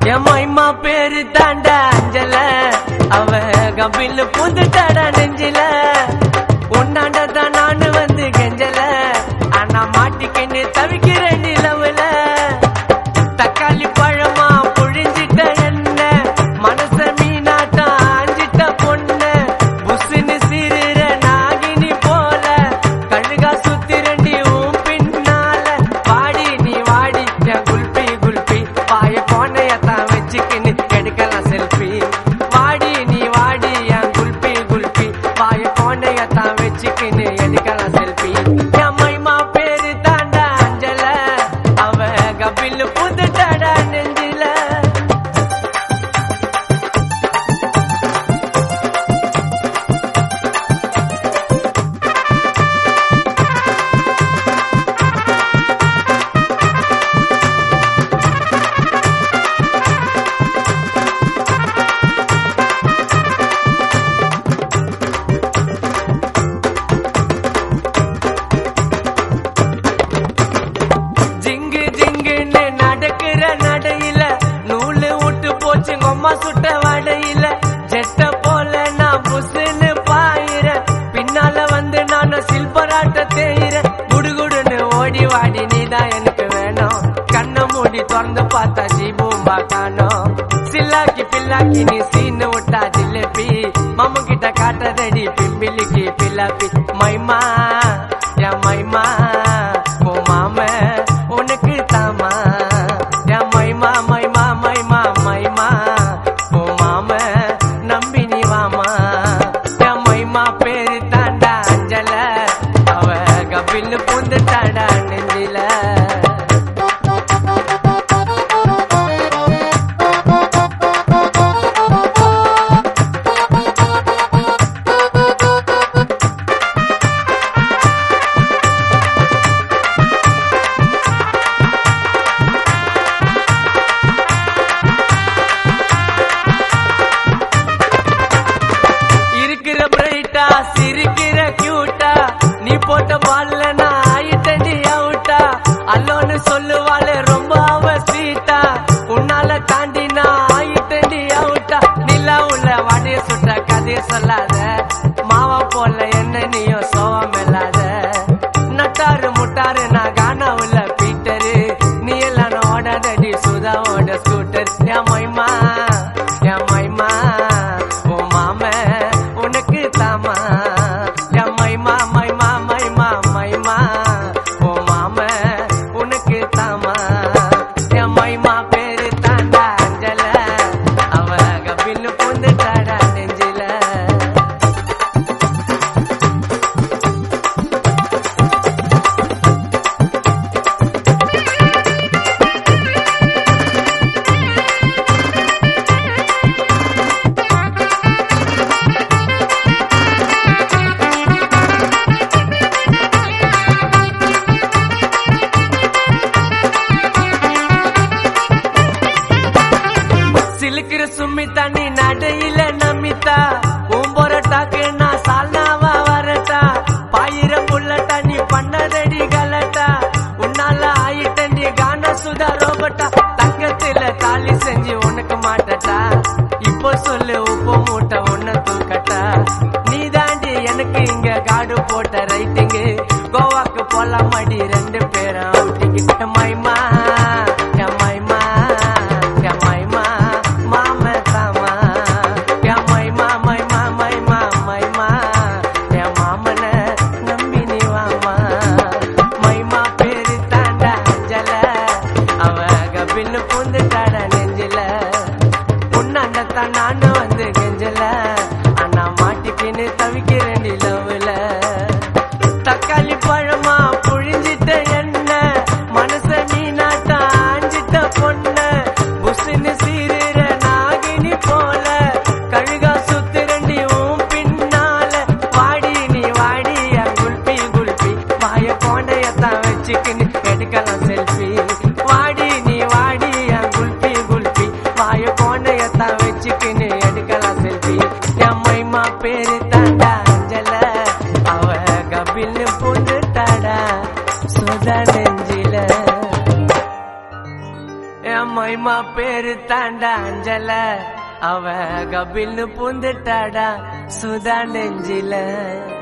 என் மைமா பேரு தாண்டா அஞ்சல அவ கபில் புந்துட்டாடா நெஞ்சில உன்னாண்ட தான் நானு வந்து கெஞ்சல ஆனா மாட்டிக்கின்னு தவிக்கிறேன் நிலவுல தக்காளி பழமா புழிஞ்சிட்ட என்ன மனச மீனாட்டா ஆஞ்சிட்ட பொண்ணு புசுன்னு சிறுற நாகினி போல கழுகா சுத்திரண்டி உன் பின்னால வாடி நீ வாடி என் குல்பி குல்பி பாய போனையத்தான் வச்சுக்கின்னு எடுக்கலாம் செல்ஃபி வாடி நீ வாடி என் குல்பி குல்பி பாய போனையத்தான் வச்சுக்கின்னு எடுக்கலாம் செல்ஃபி என் மைமா பேரு தாண்டா அஞ்சல அவ கபில் புதுட்டாடா நெஞ்சில ஜிங்கு ஜிங்குன்னு நடக்கிற நடையில நூலு விட்டு போச்சு கொம்மா சுட்ட வடையில ஜெட்ட போல நான் புசுன்னு பாயிர பின்னால வந்து நான் சில்பராட்ட தேயிற குடுகுடுன்னு ஓடி வாடி நீதான் எனக்கு வேணும் கண்ணை மூடி திறந்து பார்த்தா ஜீபூம்பா காணோம் சில்லாக்கி பில்லாக்கி நீ சீனு விட்டா ஜிலேபி மாமு கிட்ட காட்டுறடி பிம்பிலிக்கு பில்லாப்பி மைமா என் மைமா ஓ மாம உனக்கு தாமா என் மைமா மைமா மைமா மைமா ஓ மாம நம்பி நீ வாமா என் மைமா பேரு தாண்டா அஞ்சல அவ கபில் புந்துட்டாடா நெஞ்சில இருக்கிற பிரைட்டா சிரிக்கிற கியூட்டா நீ போட்ட பால்ல நான் ஆயிட்டடி அவுட்டா அல்லோன்னு சொல்லுவாளே ரொம்ப அவ ஸ்வீட்டா உன்னால தாண்டி நான் ஆயிட்டடி அவுட்டா நிலா உள்ள வடைய சுட்ட கதைய சொல்லாத மாவா போல என்ன நீயும் சோவம் இல்லாத நட்டாரு முட்டாரு நான் கானா உள்ள பீட்டரு நீ எல்லாம் ஓடாதடி சுதாவோட ஸ்கூட்டர் என் மைமா என் மைமா ஓ மாம உனக்கு தாமா என் மைமா மைமா மைமா மைமா ஓ மாம உனக்கு தாமா என் மைமா பேரு தாண்டா அஞ்சல அவ கபின்னு புந்துட்டாடா நெஞ்சில சிலுக்கிற சும்மி தண்ணி நடையில நமித்தா உம்பொரட்டாக்கு நான் சால்னாவா வரட்டா பாயிர புள்ள தண்ணி பண்ணதடி கலட்டா உன்னால ஆயிட்டண்டி கான சுதா ரோபட்டா தங்கத்துல தாலி செஞ்சு உனக்கு மாட்டட்டா இப்போ சொல்லு உப்பு மூட்டை உன்ன தூக்கட்டா நீ தாண்டி எனக்கு இங்க காடு போட்ட ரைட்டிங்கு கோவாக்கு போலாம் அடி ரெண்டு பேரும் அவுட்டிங்க மைமா என் மைமா என் மைமா மாம தாமா என் மைமா மைமா மைமா மைமா என் மாமன நம்பி நீ வாமா மைமா பேரு தாண்டா அஞ்சல அவ கபின்னு புந்துட்டாட நெஞ்சில உன்னாண்டத்தான் நானும் வந்து கெஞ்சல ஆனா மாட்டிக்கின்னு தவிக்கிறேன் நிலவுல தக்காளி பழமா புழிஞ்சிட்ட என்ன மனச நீ நாட்டா ஆஞ்சிட்ட பொண்ண புசுன்னு சீருற நாகினி போல கழுகா சுத்துரண்டி உன் பின்னால வாடி நீ வாடி என் குல்பி குல்பி வாய போனையத்தான் வச்சுக்கின்னு எடுக்கலாம் செல்ஃபி வாடி நீ வாடி என் குல்பி குல்பி வாய போனையத்தான் வச்சுக்கின்னு எடுக்கலாம் செல்ஃபி என் மைமா பேரு தாண்டா அஞ்சல அவ கபில் பொண்ணுட்டாடா சுதா நெஞ்சில என் மைமா பேரு தாண்டா அஞ்சல அவ கபில்னு பூந்துட்டாடா சுதா நெஞ்சில